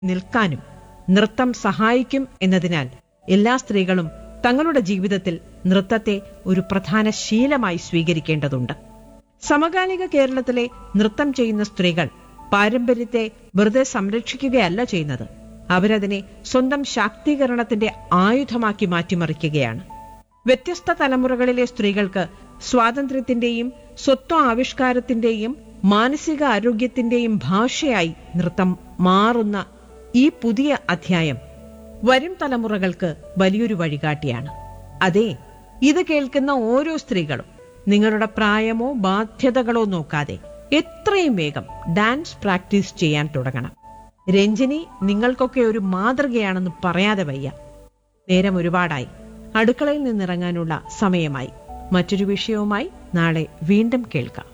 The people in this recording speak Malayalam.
നിൽക്കാനും നൃത്തം സഹായിക്കും എന്നതിനാൽ എല്ലാ സ്ത്രീകളും തങ്ങളുടെ ജീവിതത്തിൽ നൃത്തത്തെ ഒരു പ്രധാന ശീലമായി സ്വീകരിക്കേണ്ടതുണ്ട് സമകാലിക കേരളത്തിലെ നൃത്തം ചെയ്യുന്ന സ്ത്രീകൾ പാരമ്പര്യത്തെ വെറുതെ സംരക്ഷിക്കുകയല്ല ചെയ്യുന്നത് അവരതിനെ സ്വന്തം ശാക്തീകരണത്തിന്റെ ആയുധമാക്കി മാറ്റിമറിക്കുകയാണ് വ്യത്യസ്ത തലമുറകളിലെ സ്ത്രീകൾക്ക് സ്വാതന്ത്ര്യത്തിന്റെയും സ്വത്വ ആവിഷ്കാരത്തിന്റെയും മാനസിക ആരോഗ്യത്തിന്റെയും ഭാഷയായി നൃത്തം മാറുന്ന ഈ പുതിയ അധ്യായം വരും തലമുറകൾക്ക് വലിയൊരു വഴികാട്ടിയാണ് അതെ ഇത് കേൾക്കുന്ന ഓരോ സ്ത്രീകളും നിങ്ങളുടെ പ്രായമോ ബാധ്യതകളോ നോക്കാതെ എത്രയും വേഗം ഡാൻസ് പ്രാക്ടീസ് ചെയ്യാൻ തുടങ്ങണം രഞ്ജിനി നിങ്ങൾക്കൊക്കെ ഒരു മാതൃകയാണെന്ന് പറയാതെ വയ്യ നേരം ഒരുപാടായി അടുക്കളയിൽ നിന്നിറങ്ങാനുള്ള സമയമായി മറ്റൊരു വിഷയവുമായി നാളെ വീണ്ടും കേൾക്കാം